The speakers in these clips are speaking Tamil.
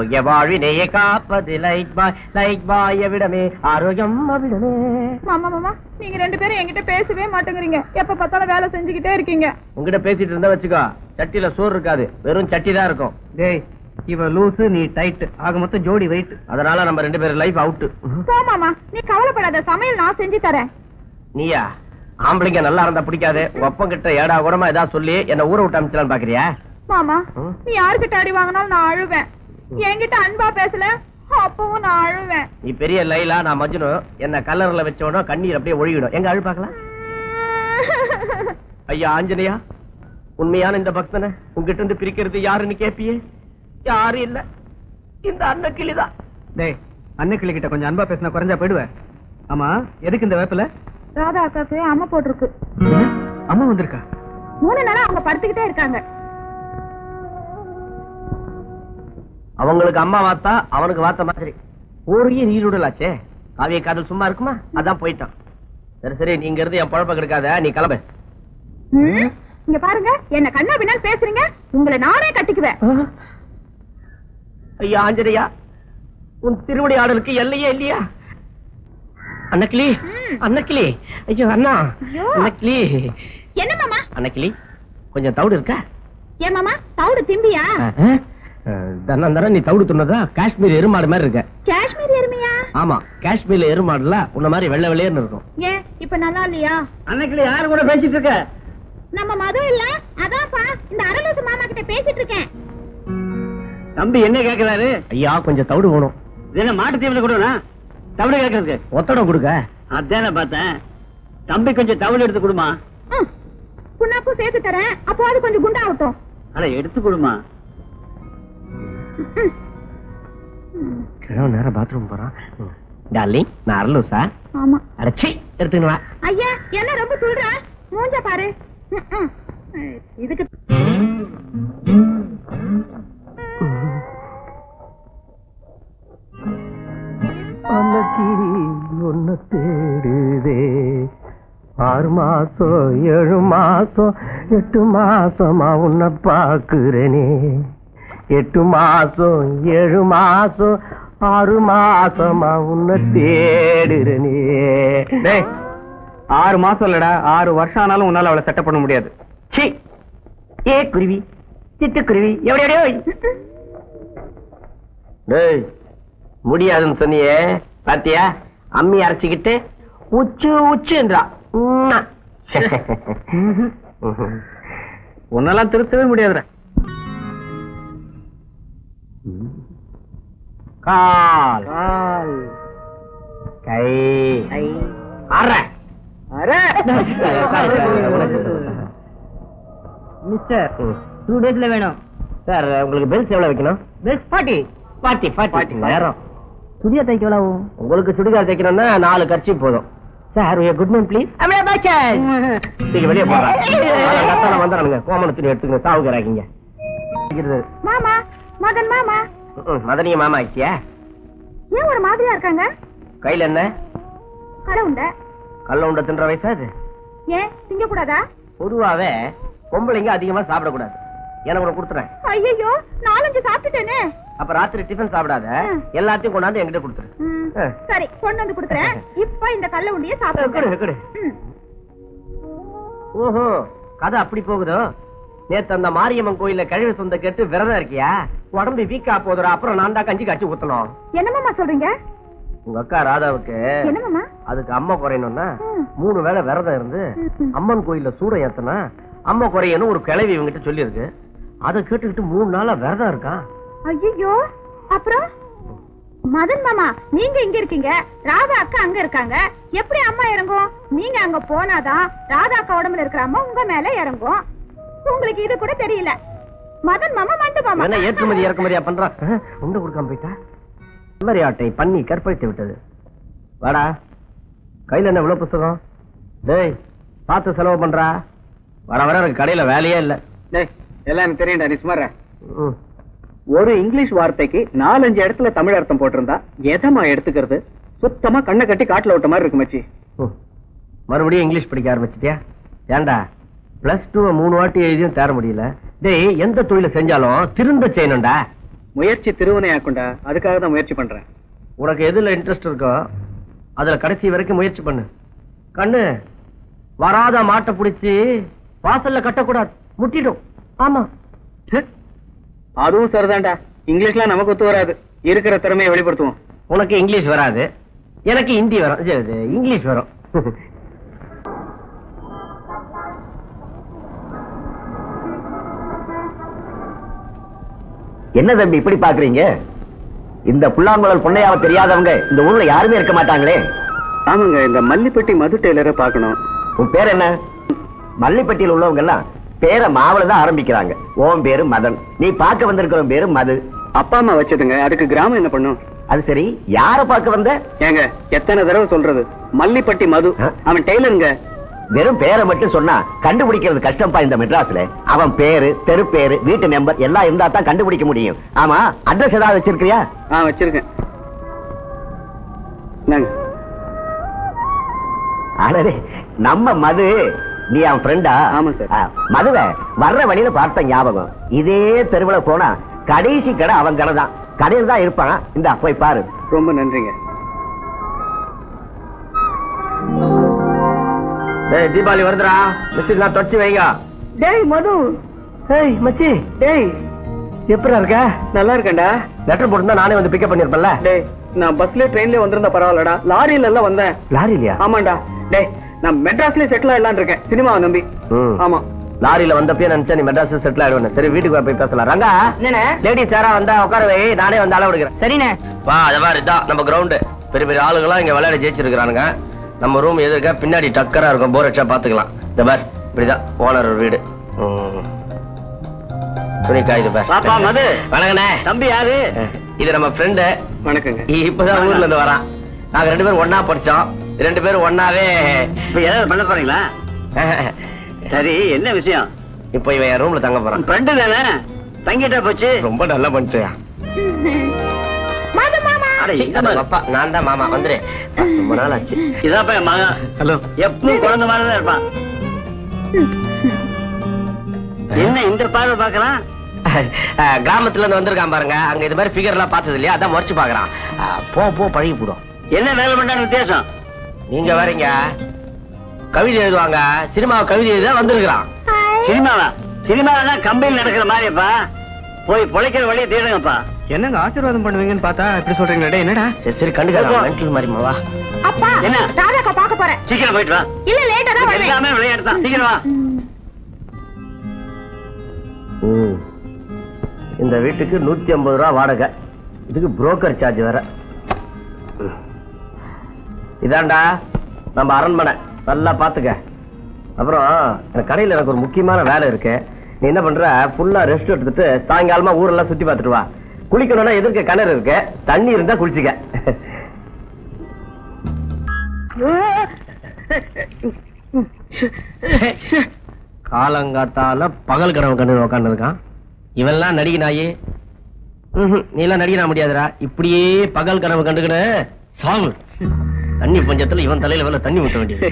ஆரோக்கிய வாழ்வினையே காப்பது லைட் பாய் லைட் பாய் எவிடமே ஆரோக்கியம் அவிடமே மாமா மாமா நீங்க ரெண்டு பேரும் என்கிட்ட பேசவே மாட்டேங்கிறீங்க எப்ப பார்த்தாலும் வேலை செஞ்சுக்கிட்டே இருக்கீங்க உங்ககிட்ட பேசிட்டு இருந்தா வச்சுக்கோ சட்டியில சோறு இருக்காது வெறும் சட்டி தான் இருக்கும் டேய் இவ லூசு நீ டைட் ஆக மொத்தம் ஜோடி வெயிட் அதனால நம்ம ரெண்டு பேரும் லைஃப் அவுட் போ மாமா நீ கவலைப்படாத சமையல் நான் செஞ்சு தரேன் நீயா ஆம்பளைங்க நல்லா இருந்தா பிடிக்காது ஒப்பம் கிட்ட ஏடா கூடமா ஏதாவது சொல்லி என்ன ஊரை விட்டு அமைச்சலான்னு பாக்குறியா மாமா ம். நீ யாருக்கிட்ட அடி வாங்கினாலும் நான் அழுவேன் என்கிட்ட அன்பா பேசல அப்பவும் நான் அழுவேன் நீ பெரிய லைலா நான் மஜ்னு என்ன கல்லர்ல வச்ச உடனே கண்ணீர் அப்படியே ஒழுகிடும் எங்க அழு பார்க்கலாம் ஐயா ஆஞ்சநேயா உண்மையான இந்த பக்தனை உங்ககிட்ட இருந்து பிரிக்கிறது யாருன்னு கேப்பியே யாரும் இல்ல இந்த அன்ன கிளிதான் டேய் அன்னைக்கிளி கிட்ட கொஞ்சம் அன்பா பேசினா குறைஞ்சா போயிடுவேன் ஆமா எதுக்கு இந்த வேப்பில ராதா அக்காக்கு அம்மா போட்டிருக்கு அம்மா வந்திருக்கா மூணு நாளா அவங்க படுத்துக்கிட்டே இருக்காங்க அவங்களுக்கு அம்மா வாத்தா அவனுக்கு வாத்த மாதிரி ஊரையே நீருடலாச்சே காவிய காதல் சும்மா இருக்குமா அதான் போயிட்டான் சரி சரி நீங்க இருந்து என் பழப்ப கெடுக்காத நீ கிளம்பு ம்? இங்க பாருங்க என்ன கண்ணா பின்னான்னு பேசுறீங்க உங்களை நானே கட்டிக்குவேன் ஐயா ஆஞ்சநேயா உன் திருவடி ஆடலுக்கு எல்லையே இல்லையா அன்னக்கிளி ம். அன்னக்கிளி ஐயோ அண்ணா ஐயோ. அன்னக்கிளி என்ன மாமா அன்னக்கிளி கொஞ்சம் தவிடு இருக்கா ஏன் மாமா தவிடு திம்பியா தரம் தரம் நீ தவிடு துண்ணதா காஷ்மீர் எருமாடு மாதிரி இருக்க காஷ்மீர் எருமையா ஆமா காஷ்மீர்ல எருமாடுல உன்ன மாதிரி வெள்ளை வெள்ளையர்னு இருக்கும் ஏன் இப்ப நல்லா இல்லையா அன்னைக்கிளி யாரு கூட பேசிட்டு இருக்க நம்ம மது இல்ல அதான்ப்பா இந்த அரலூசு மாமா கிட்ட பேசிட்டு இருக்கேன் தம்பி என்ன கேக்குறாரு ஐயா கொஞ்சம் தவிடு வேணும் இது என்ன மாட்டு தீவிர கொடுனா தவிடு கேக்குறதுக்கு ஒத்தடம் கொடுக்க அதான பார்த்தேன் தம்பி கொஞ்சம் தவிடு எடுத்து கொடுமா ம். புண்ணாக்கும் சேர்த்து தரேன் அப்போ அது கொஞ்சம் குண்டாகட்டும் அட எடுத்து கொடுமா கிழவன் நேரம் பாத்ரூம் போறான் டார்லிங் நான் அரலூசா ஆமா அடைச்சி எடுத்துக்கணுவா ஐயா என்ன ரொம்ப சொல்ற மூஞ்ச பாரு ம், ம். இதுக்கு அன்னக்கிரி ஒன்னு தேடுதே ஆறு மாசம் ஏழு மாசம் எட்டு மாசமா உன்னை பாக்குறேனே எட்டு மாசம் ஏழு மாசம் ஆறு மாசமா உன்னை தேடுறேனே டேய் ஆறு மாசம் இல்லடா ஆறு வருஷம் ஆனாலும் உன்னால அவளை செட்டப் பண்ண முடியாது சி ஏ குருவி சிட்டுக்குருவி எവിടെ டேய் முடியாதுன்னு சொன்னியே பாத்தியா அம்மி அரைச்சிக்கிட்டு உச்சு உச்சுன்றா உம்மா. உன்னெல்லாம் திருத்தவே முடியாதுடா கால் கை அரை மிஸ்டர் ம். டூ டேஸ்ல வேணும் சார் உங்களுக்கு பெல்ஸ் எவ்வளவு வைக்கணும் பெஸ்ட் பார்ட்டி பாட்டி பாட்டி நேரம் சுடியா தைக்க எவ்வளவு உங்களுக்கு சுடிதார் தைக்கணும்னா நாலு கட்சி போதும் சார் குட் மேன் ப்ளீஸ் நீங்க வெளியே போறாங்க வந்துடுறானுங்க கோமண துணி எடுத்துக்கங்க சாவுகிறாங்க மாமா மகன் மாமா மதனிய மாமா ஆச்சியா ஏன் ஒரு மாதிரியா இருக்காங்க கையில என்ன கடை உண்ட கல்ல உண்ட தின்ற வயசா அது ஏன் திங்க கூடாதா பொதுவாவே பொம்பளைங்க அதிகமா சாப்பிடக்கூடாது எனக்கு ஒண்ணு கொடுத்துறேன் ஐயோ நாலஞ்சு சாப்பிட்டுட்டேனே அப்ப ராத்திரி டிஃபன் சாப்பிடாத ம். எல்லாத்தையும் கொண்டாந்து என்கிட்ட கொடுத்துரு ம், ஆ. சரி கொண்டு வந்து கொடுக்குறேன் இப்ப இந்த கல்ல உண்டிய கொடு, கொடு. சாப்பிடுங்க ம். ஓஹோ கதை அப்படி போகுதோ நேத்து அந்த மாரியம்மன் கோயில்ல கழிவு சொந்த கேட்டு விரதம் இருக்கியா உடம்பு வீக்கா போதுடா அப்புறம் நான் தான் கஞ்சி காய்ச்சி ஊத்தணும் என்ன மாமா சொல்றீங்க உங்க அக்கா ராதாவுக்கு என்ன மாமா அதுக்கு அம்மா குறையணும்னா ம். மூணு வேளை விரதம் இருந்து ம். அம்மன் கோயில்ல சூடம் ஏத்தனா அம்மா குறையணும் ஒரு கிளவி இவங்கிட்ட சொல்லியிருக்கு அதை கேட்டுக்கிட்டு மூணு நாளா விரதம் இருக்கான் ஐயோ அப்புறம் மதன் மாமா நீங்க இங்க இருக்கீங்க ராதா அக்கா அங்க இருக்காங்க எப்படி அம்மா இறங்கும் நீங்க அங்க போனாதான் ராதா அக்கா உடம்புல இருக்கிற அம்மா உங்க மேல இறங்கும் உங்களுக்கு இது கூட தெரியல மதன் மாமா மண்டு மாமா என்ன ஏற்றுமதி இறக்குமதியா பண்றான் அஹ், உண்டை கொடுக்காம போயிட்டா செம்மறி ஆட்டை பண்ணி கற்பழித்து விட்டது வாடா கையில என்ன இவ்வளவு புத்தகம் டேய் பார்த்து செலவு பண்றா வர வர எனக்கு கடையில வேலையே இல்ல டேய் எல்லாம் எனக்கு தெரியும்டா நீ சுமார ம். ஒரு இங்கிலீஷ் வார்த்தைக்கு நாலஞ்சு இடத்துல தமிழ் அர்த்தம் போட்டிருந்தா எதமா எடுத்துக்கிறது சுத்தமா கண்ணை கட்டி காட்டுல விட்ட மாதிரி இருக்கு மச்சி ம். மறுபடியும் இங்கிலீஷ் படிக்க ஆரம்பிச்சிட்டியா ஏன்டா பிளஸ் டூ மூணு வாட்டி எழுதியும் தேர முடியல டேய் எந்த தொழில செஞ்சாலும் திரும்ப செய்யணும்டா முயற்சி திருவினையாக்குண்டா அதுக்காக தான் முயற்சி பண்றேன் உனக்கு எதுல இன்ட்ரெஸ்ட் இருக்கோ அதுல கடைசி வரைக்கும் முயற்சி பண்ணு கண்ணு வராத மாட்டை பிடிச்சி வாசல்ல கட்டக்கூடாது முட்டிடும் ஆமா ச்சே. அதுவும் சரிதான்டா இங்கிலீஷ்லாம் நமக்கு ஒத்து வராது இருக்கிற திறமையை வெளிப்படுத்துவோம் உனக்கு இங்கிலீஷ் வராது எனக்கு ஹிந்தி வரும் இது, இது, இங்கிலீஷ் வரும் என்ன தம்பி இப்படி பாக்குறீங்க இந்த புல்லாங்குழல் பொன்னையாவ தெரியாதவங்க இந்த ஊர்ல யாருமே இருக்க மாட்டாங்களே ஆமாங்க இந்த மல்லிப்பட்டி மது டெய்லரை பார்க்கணும் உன் பேர் என்ன மல்லிப்பட்டியில் உள்ளவங்க எல்லாம் பேரை மாவுல தான் ஆரம்பிக்கிறாங்க உன் பேரு மதன் நீ பார்க்க வந்திருக்கிற பேரு மது அப்பா அம்மா வச்சதுங்க அதுக்கு கிராமம் என்ன பண்ணும் அது சரி யார பார்க்க வந்த ஏங்க எத்தனை தடவை சொல்றது மல்லிப்பட்டி மது ஆ? அவன் டெய்லருங்க வெறும் பேரை மட்டும் சொன்னா கண்டுபிடிக்கிறது கஷ்டம்ப்பா இந்த மெட்ராஸ்ல அவன் பேரு தெரு பேரு வீட்டு நம்பர் எல்லாம் இருந்தா தான் கண்டுபிடிக்க முடியும் ஆமா அட்ரஸ் ஏதாவது வச்சிருக்கியா ஆ வச்சிருக்கேன் இந்தாங்க. அடடே நம்ம மது நீ அவன் ஃப்ரெண்டா ஆமா சார். மதுவ வர்ற வழியில பார்த்த ஞாபகம் இதே தெருவுல போனா கடைசி கடை அவன் கடை தான் கடையில் தான் இருப்பான் இந்த போய் பாரு ரொம்ப நன்றிங்க டேய் தீபாவளி வருதுடா மிஸ்லாம் தொடச்சு வைங்க டேய் மது ஏய் மச்சி டேய் எப்படா இருக்க நல்லா இருக்கேன்டா லெட்டர் போட்டுருந்தா நானே வந்து பிக்கப் பண்ணிருப்பேன்ல டேய் நான் பஸ்ல ட்ரெயின்ல வந்திருந்தா பரவாயில்லடா லாரியில எல்லாம் வந்தேன் லாரிலையா ஆமாண்டா டேய் நான் மெட்ராஸ்லயே செட்டில் ஆயிடலாம்னு இருக்கேன் சினிமாவை நம்பி ம். ஆமா லாரியில வந்தப்பே நினைச்சா நீ மெட்ராஸ் செட்டில் ஆயிடுவேன் சரி வீட்டுக்கு வா போய் பேசலாம் ரங்கா லேடிஸ் யாரா வந்தா உட்கார வை நானே வந்து அளவு எடுக்கிறேன் சரிண்ணே வா அது மாதிரி இதான் நம்ம கிரவுண்டு பெரிய பெரிய ஆளுங்களாம் இங்க விளையாட ஜெயிச்சிருக்கானுங்க நம்ம ரூம் எதிர்க்க பின்னாடி டக்கரா இருக்கும் போர் அடிச்சா பாத்துக்கலாம் இந்த பார் இப்படிதான் ஓனர் வீடு ம். துணி காயுது பார் பாப்பா, மது. வணக்கண்ணே தம்பி யாரு இது நம்ம ஃப்ரெண்டு வணக்கங்க இப்பதான் ஊர்ல இருந்து வரான் நாங்க ரெண்டு பேரும் ஒண்ணா படிச்சோம் ரெண்டு பேரும் ஒண்ணாவே இப்ப ஏதாவது பண்ண போறீங்களா சரி என்ன விஷயம் இப்போ இவன் என் ரூம்ல தங்க போறான் ஃப்ரெண்டு தானே தங்கிட்டா போச்சு ரொம்ப நல்லா பண்ணிச்சியா மது மாமா அட, இந்த மாதிரி. அப்பா நான் தான் மாமா வந்துரு ரொம்ப நாள் ஆச்சு இதான் என் மகன் ஹலோ எப்பவும் குழந்தை மாதிரி தான் இருப்பான் என்ன இந்த பார்வை பாக்கலாம் கிராமத்துல இருந்து வந்திருக்கான் பாருங்க அங்க இது மாதிரி ஃபிகர் எல்லாம் பார்த்தது இல்லையா அதான் முறைச்சு பாக்குறான் அஹ், போ போ பழகி போடும் என்ன வேலை பண்றான்னு வித்தியாசம் நீங்க வரீங்க கவிதை எழுதுவாங்க சினிமா கவிதை எழுத வந்திருக்கிறான் சினிமாவா சினிமாவா கம்பெனி நடக்கிற மாதிரிப்பா போய் பொழைக்கிற வழியை தேடுங்கப்பா என்னங்க ஆசீர்வாதம் பண்ணுவீங்கன்னு பார்த்தா இப்படி சொல்றீங்களே டேய், என்னடா சரி சரி கண்டுக்கலாம் மென்டல் மாதிரி வா அப்பா என்ன? ராதாக்கா பாக்க போறேன் சீக்கிரம் போயிட்டு வா இல்ல லேட்டா தான் வருவேன் எல்லாமே விளையாட்டு தான் சீக்கிரம் வா ம். ம். இந்த வீட்டுக்கு நூத்தி ஐம்பது ரூபா வாடகை இதுக்கு புரோக்கர் சார்ஜ் வேற ம். இதாண்டா நம்ம அரண்மனை நல்லா பாத்துக்க அப்புறம் எனக்கு கடையில எனக்கு ஒரு முக்கியமான வேலை இருக்கு நீ என்ன பண்ற ஃபுல்லா ரெஸ்ட் எடுத்துட்டு சாயங்காலமா ஊரெல்லாம் சுத்தி பார்த்துட்டு வா குளிக்கணும்னா எதிர்க்க கிணறு இருக்கு தண்ணி இருந்தா குளிச்சுக்க காலங்காத்தால பகல் கனவு கண்டு உட்காந்து இருக்கான் இவெல்லாம் நடிகை நாயே ம்ஹும், நீ எல்லாம் நடிகனா முடியாதுடா இப்படியே பகல் கனவு கண்டுக்கிட சாவு தண்ணி பஞ்சத்துல இவன் தலையில வேலை தண்ணி ஊத்த வேண்டியது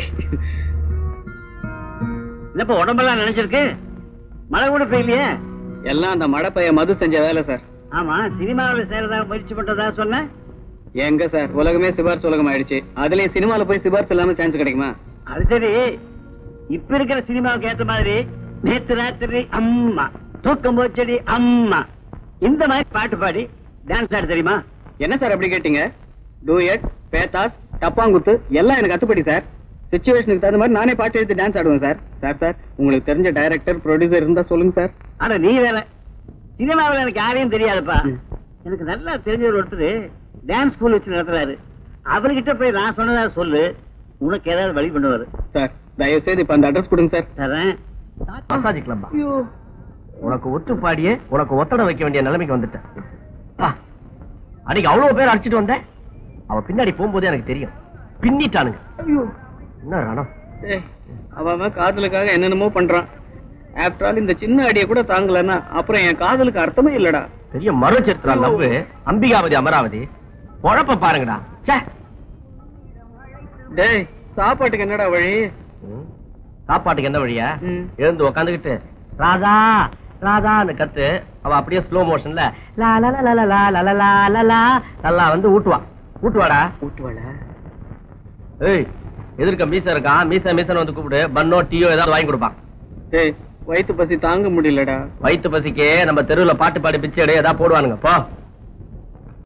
என்னப்பா உடம்பெல்லாம் நினைச்சிருக்கு மழை கூட பெய்யலையே எல்லாம் அந்த மழை பெய்ய மது செஞ்ச வேலை சார் ஆமா சினிமாவில் சேரதா முயற்சி பண்றதா சொன்ன எங்க சார் உலகமே சிபாரிசு உலகம் ஆயிடுச்சு அதுலயும் சினிமால போய் சிபாரிசு இல்லாம சான்ஸ் கிடைக்குமா அது சரி இப்ப இருக்கிற சினிமாவுக்கு ஏத்த மாதிரி நேத்து ராத்திரி அம்மா தூக்கம் போச்சடி அம்மா இந்த மாதிரி பாட்டு பாடி டான்ஸ் ஆட தெரியுமா என்ன சார் அப்படி கேட்டீங்க டூயட் பேத்தாஸ் டப்பாங்குத்து எல்லாம் எனக்கு அத்துப்படி சார் சுச்சுவேஷனுக்கு தகுந்த மாதிரி நானே பாட்டு எடுத்து டான்ஸ் ஆடுவேன் சார் சார் சார் உங்களுக்கு தெரிஞ்ச டைரக்டர் ப்ரொடியூசர் இருந்தா சொல்லுங்க சார் ஆனா நீ வேற சினிமாவில் எனக்கு யாரையும் தெரியாதுப்பா எனக்கு நல்லா தெரிஞ்சவர் ஒருத்தர் டான்ஸ் ஸ்கூல் வச்சு நடத்துறாரு அவர்கிட்ட போய் நான் சொன்னதா சொல்லு உனக்கு ஏதாவது வழி பண்ணுவாரு சார் தயவு செய்து இப்ப அந்த அட்ரஸ் கொடுங்க சார் தரேன் மசாஜ் கிளம்பா உனக்கு ஒத்து பாடியே உனக்கு ஒத்தடம் வைக்க வேண்டிய நிலைமைக்கு வந்துட்டேன் வா. அன்னைக்கு அவ்வளவு பேர் அடிச்சிட்டு வந்தேன் அவன் பின்னாடி போகும்போது எனக்கு தெரியும் பின்னிட்டானுங்க என்ன ரணம் ஏய், அவன் அவன் காதலுக்காக என்னென்னமோ பண்றான் ஆஃப்டர் ஆல் இந்த சின்ன அடியை கூட தாங்கலன்னா அப்புறம் என் காதலுக்கு அர்த்தமே இல்லடா பெரிய மறுச்சித்திரா லவ் அம்பிகாவதி அமராவதி பொழப்ப பாருங்கடா ச்சே. டேய் சாப்பாட்டுக்கு என்னடா வழி ம். சாப்பாட்டுக்கு என்ன வழியா ம். எழுந்து உக்காந்துக்கிட்டு ராதா ராதான்னு கத்து அவ அப்படியே ஸ்லோ மோஷன்ல லா லா லா லா லா லா லா லா லா லா நல்லா வந்து ஊட்டுவா ஊட்டுவாடா ஊட்டுவாள ஏய் எதிர்க்க மீச இருக்கான் மீச மீசன் வந்து கூப்பிடு பன்னோ டீயோ ஏதாவது வாங்கி கொடுப்பான் ஏய் வயித்து பசி தாங்க முடியலடா வயிற்று பசிக்கு நம்ம தெருவுல பாட்டு பாடி பிச்சை எடு ஏதாவது போடுவானுங்க போ